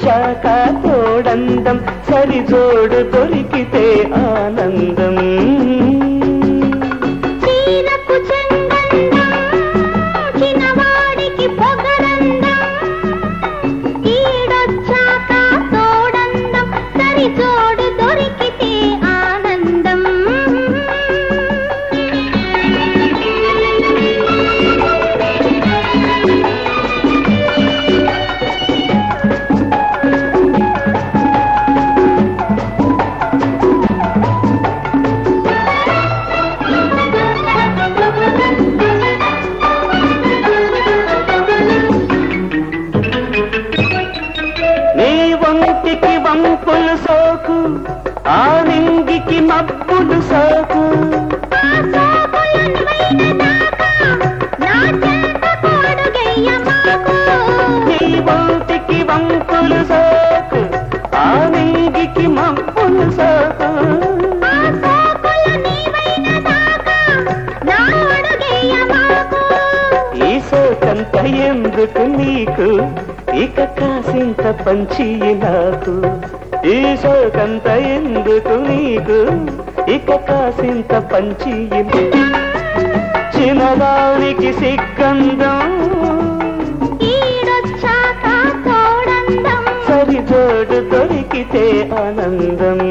ఈడొచ్చాక తోడందం సరిజోడు దొరికితే ఆనందం చీరకు చెంగందం చిన్నవాడికి పొగరందం ఈడొచ్చాక తోడందం సరిజోడు దొరికితే ఆనందం నీ వంటికి వంపులు సోకు ఆ నింగికి మబ్బులు సోకు ఆ సోకులనువైన దాకా నా చెంతకు అడుగెయ్యమాకు. నీ వంటికి వంపులు సోకు ఆ నింగికి మబ్బులు సోకు ఆ సోకులు నీవైన దాకా నా అడుగెయ్యమాకు. ఈ సోకంత ఎందుకు నీకు ఇక కాసింత పంచి నాకు ఈ సోకంత ఎందుకు నీకు ఇక కాసింత పంచి చిన్నదానికి సిగ్గందం ఈడొచ్చాక తోడందం సరిజోడు దొరికితే ఆనందం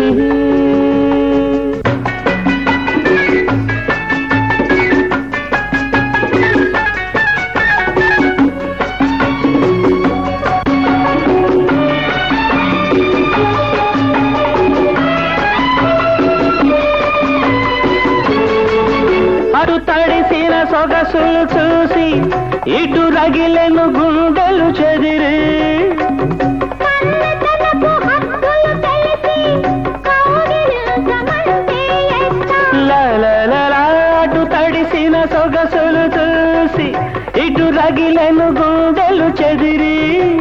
అటు తడిసిన సొగసులు చూసి ఇటు రగిలెను గుండెలు చెదిరి పల్లెటలకు హద్దులు తెలిసి కౌగిలించమంటే ఎట్టా? లలలలా అటు తడిసిన సొగసులు చూసి ఇటు రగిలెను గుండెలు చెదిరి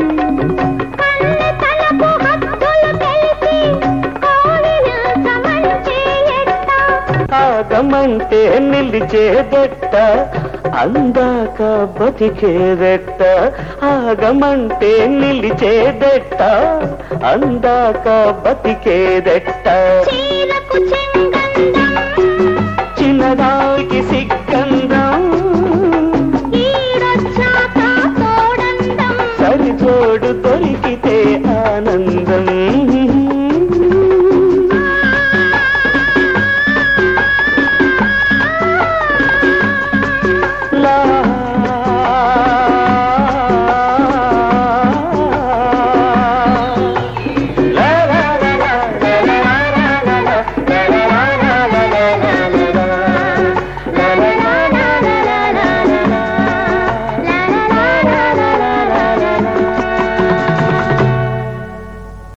పల్లెటలకు హద్దులు తెలిసి కౌగిలించమంటే ఎట్టా? ఆగమంటే నిలిచేదెట్ట అందాక బతికేదెట్ట ఆగమంటే నిలిచేదెట్ట అందాక బతికేదెట్ట చీరకు చెంగు